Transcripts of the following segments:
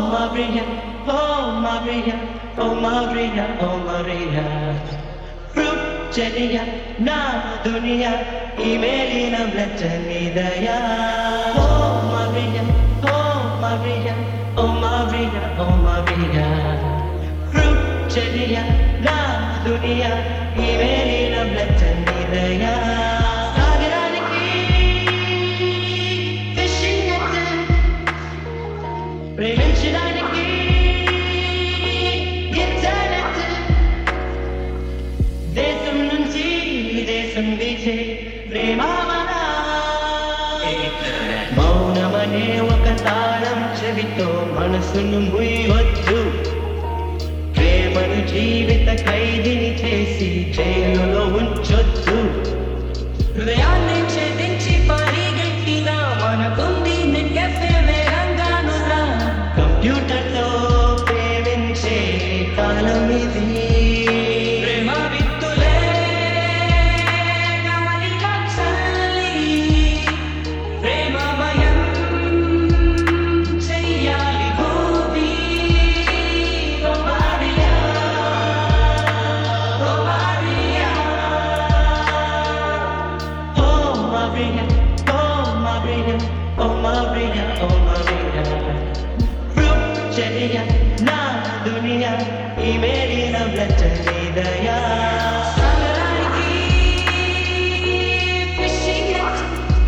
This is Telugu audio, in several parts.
Maria, oh Maria, oh Maria, oh Maria. Fruit చెలియ నా దునియా ఈ మేలిన బ్లచ్చనిదయా ఓ Maria, oh Maria, oh Maria, oh Maria. Fruit చెలియ నా దునియా ఈ మేలిన బ్లచ్చనిదయా సాగరానికి fishing net ప్రేమించడానికి ఇంటర్నెట్ దేశం నుంచి దేశం వీచే ప్రేమావన మౌనమనే ఒక తాళం చెవితో మనసును ముయ్యవద్దు ప్రేమను జీవిత ఖైదీని చేసి జైలులో ఉంచొద్దు హృదయాన్ని ఛేదించి పరిగెట్టిన మనకుంది నెగ్గెఫే వేగంగానురా కంప్యూటర్లో ప్రేమించే కాలం ఇది ప్రేమ విత్తులే గాలిలో చల్లి ప్రేమమయం చెయ్యాలి భూమి oh Maria oh Maria Oh Maria, oh Maria, oh Maria, oh Maria. Fruit చెలియ నా దునియా ఈ మేలిన బ్లచ్చనిదయా సాగరానికి ఫిషింగ్ నెట్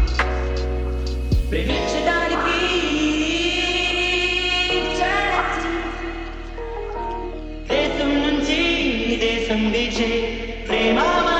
ప్రేమించడానికి ఇంటర్నెట్ దేశం నుంచి దేశం వీచే ప్రేమావన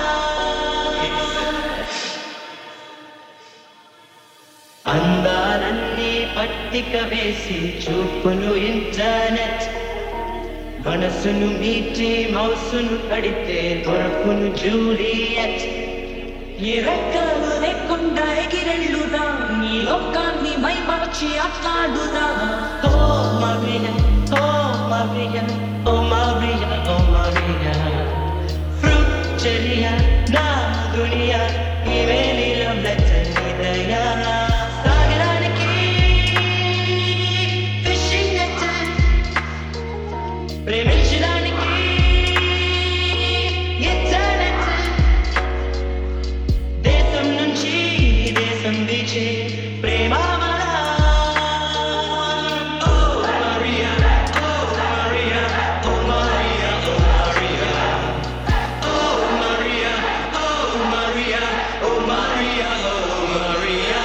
అందాలన్నీ పట్టిక వేసి చూపును ఇంటర్నెట్ మనసును మీటి మౌసును కడితే దొరకును జూలియట్ ఈ రెక్కలు లేకుండా ఎగిరెళ్ళుదా నీ లోకాన్ని మైమరచి అట్లాడుదా Oh Maria, oh Maria, oh Maria, oh Maria. Fruit చెలియా నా దునియా ఈ వేలిలో బ్లచ్చనిదయా సాగరానికి fishing net ప్రేమించడానికి ఇంటర్నెట్ దేశం నుంచి దేశం వీచే ప్రేమావన Oh Maria, oh Maria, oh Maria, oh Maria. Oh Maria, oh Maria, oh Maria, oh Maria.